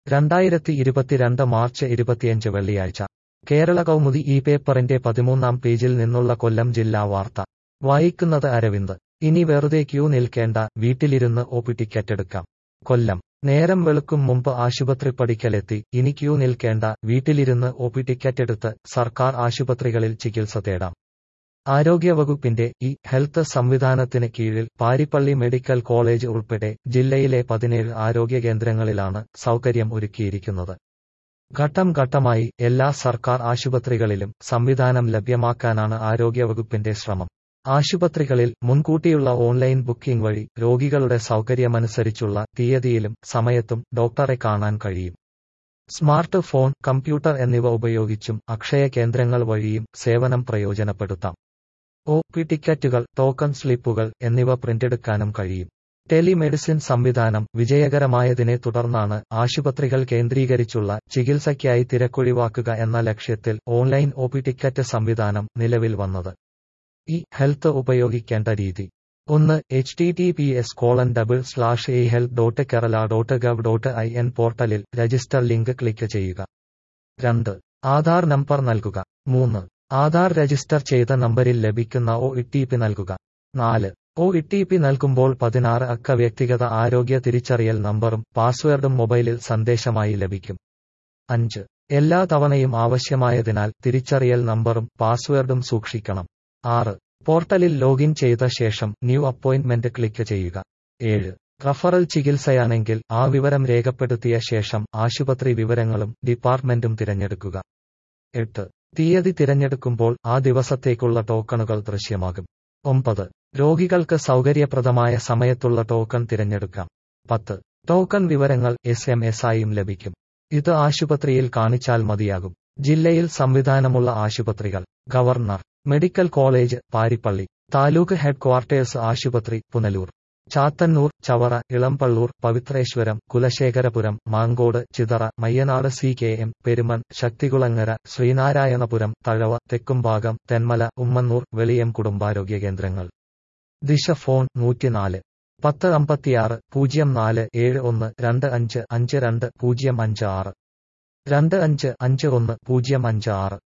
രണ്ടായിരത്തി ഇരുപത്തിരണ്ട് മാർച്ച് ഇരുപത്തിയഞ്ച് വെള്ളിയാഴ്ച കേരള കൗമുദി ഈ പേപ്പറിന്റെ പതിമൂന്നാം പേജിൽ നിന്നുള്ള കൊല്ലം ജില്ലാ വാർത്ത വായിക്കുന്നത് അരവിന്ദ് ഇനി വെറുതെ ക്യൂ നിൽക്കേണ്ട വീട്ടിലിരുന്ന് ഒപി ടിക്കറ്റ് എടുക്കാം കൊല്ലം നേരം വെളുക്കും മുമ്പ് ആശുപത്രി പടിക്കലെത്തി ഇനി ക്യൂ നിൽക്കേണ്ട വീട്ടിലിരുന്ന് ഒപി ടിക്കറ്റ് എടുത്ത് സർക്കാർ ആശുപത്രികളിൽ ചികിത്സ തേടാം ആരോഗ്യവകുപ്പിന്റെ ഈ ഹെൽത്ത് സംവിധാനത്തിന് കീഴിൽ പാരിപ്പള്ളി മെഡിക്കൽ കോളേജ് ഉൾപ്പെടെ ജില്ലയിലെ പതിനേഴ് ആരോഗ്യ കേന്ദ്രങ്ങളിലാണ് സൗകര്യം ഒരുക്കിയിരിക്കുന്നത് ഘട്ടം ഘട്ടമായി എല്ലാ സർക്കാർ ആശുപത്രികളിലും സംവിധാനം ലഭ്യമാക്കാനാണ് ആരോഗ്യവകുപ്പിന്റെ ശ്രമം ആശുപത്രികളിൽ മുൻകൂട്ടിയുള്ള ഓൺലൈൻ ബുക്കിംഗ് വഴി രോഗികളുടെ സൗകര്യമനുസരിച്ചുള്ള തീയതിയിലും സമയത്തും ഡോക്ടറെ കാണാൻ കഴിയും സ്മാർട്ട് ഫോൺ കമ്പ്യൂട്ടർ എന്നിവ ഉപയോഗിച്ചും അക്ഷയ കേന്ദ്രങ്ങൾ വഴിയും സേവനം പ്രയോജനപ്പെടുത്താം ഒ പി ടിക്കറ്റുകൾ ടോക്കൺ സ്ലിപ്പുകൾ എന്നിവ പ്രിന്റെടുക്കാനും കഴിയും ടെലിമെഡിസിൻ സംവിധാനം വിജയകരമായതിനെ തുടർന്നാണ് ആശുപത്രികൾ കേന്ദ്രീകരിച്ചുള്ള ചികിത്സയ്ക്കായി തിരക്കൊഴിവാക്കുക എന്ന ലക്ഷ്യത്തിൽ ഓൺലൈൻ ഒ പി ടിക്കറ്റ് സംവിധാനം നിലവിൽ വന്നത് ഈ ഹെൽത്ത് ഉപയോഗിക്കേണ്ട രീതി ഒന്ന് H T T P S colon double slash e health dot Kerala dot gov dot I N പോർട്ടലിൽ രജിസ്റ്റർ ലിങ്ക് ക്ലിക്ക് ചെയ്യുക രണ്ട് ആധാർ നമ്പർ നൽകുക മൂന്ന് ആധാർ രജിസ്റ്റർ ചെയ്ത നമ്പരിൽ ലഭിക്കുന്ന ഒ ഇ ടി പി നൽകുക നാല് ഒ ഇ ടി പി നൽകുമ്പോൾ പതിനാറ് അക്ക വ്യക്തിഗത ആരോഗ്യ തിരിച്ചറിയൽ നമ്പറും പാസ്വേഡും മൊബൈലിൽ സന്ദേശമായി ലഭിക്കും അഞ്ച് എല്ലാ തവണയും ആവശ്യമായതിനാൽ തിരിച്ചറിയൽ നമ്പറും പാസ്വേഡും സൂക്ഷിക്കണം ആറ് പോർട്ടലിൽ ലോഗിൻ ചെയ്ത ശേഷം ന്യൂ അപ്പോയിന്റ്മെന്റ് ക്ലിക്ക് ചെയ്യുക ഏഴ് റഫറൽ ചികിത്സയാണെങ്കിൽ ആ വിവരം രേഖപ്പെടുത്തിയ ശേഷം ആശുപത്രി വിവരങ്ങളും ഡിപ്പാർട്ട്മെന്റും തിരഞ്ഞെടുക്കുക എട്ട് തീയതി തിരഞ്ഞെടുക്കുമ്പോൾ ആ ദിവസത്തേക്കുള്ള ടോക്കണുകൾ ദൃശ്യമാകും ഒമ്പത് രോഗികൾക്ക് സൗകര്യപ്രദമായ സമയത്തുള്ള ടോക്കൺ തിരഞ്ഞെടുക്കാം പത്ത് ടോക്കൺ വിവരങ്ങൾ എസ് എം എസ് ആയും ലഭിക്കും ഇത് ആശുപത്രിയിൽ കാണിച്ചാൽ മതിയാകും ജില്ലയിൽ സംവിധാനമുള്ള ആശുപത്രികൾ governor medical college Parippally taluk headquarters ആശുപത്രി Punalur Chathannoor Chavara Elampalloor Pavithreswaram Kulasekharapuram Mancode Chithara Mayyanad C K M Peruman Sakthikulangara Sreenarayanapuram Thazhava Thekkumbhagam Thenmala Ummannoor Veliyam കുടുംബാരോഗ്യ കേന്ദ്രങ്ങൾ ദിശ ഫോൺ നൂറ്റിനാല് പത്ത് അമ്പത്തിയാറ് പൂജ്യം നാല് ഏഴ് ഒന്ന് രണ്ട് അഞ്ച് അഞ്ച് രണ്ട് പൂജ്യം അഞ്ച് ആറ് രണ്ട് അഞ്ച് അഞ്ച് ഒന്ന് പൂജ്യം അഞ്ച് ആറ്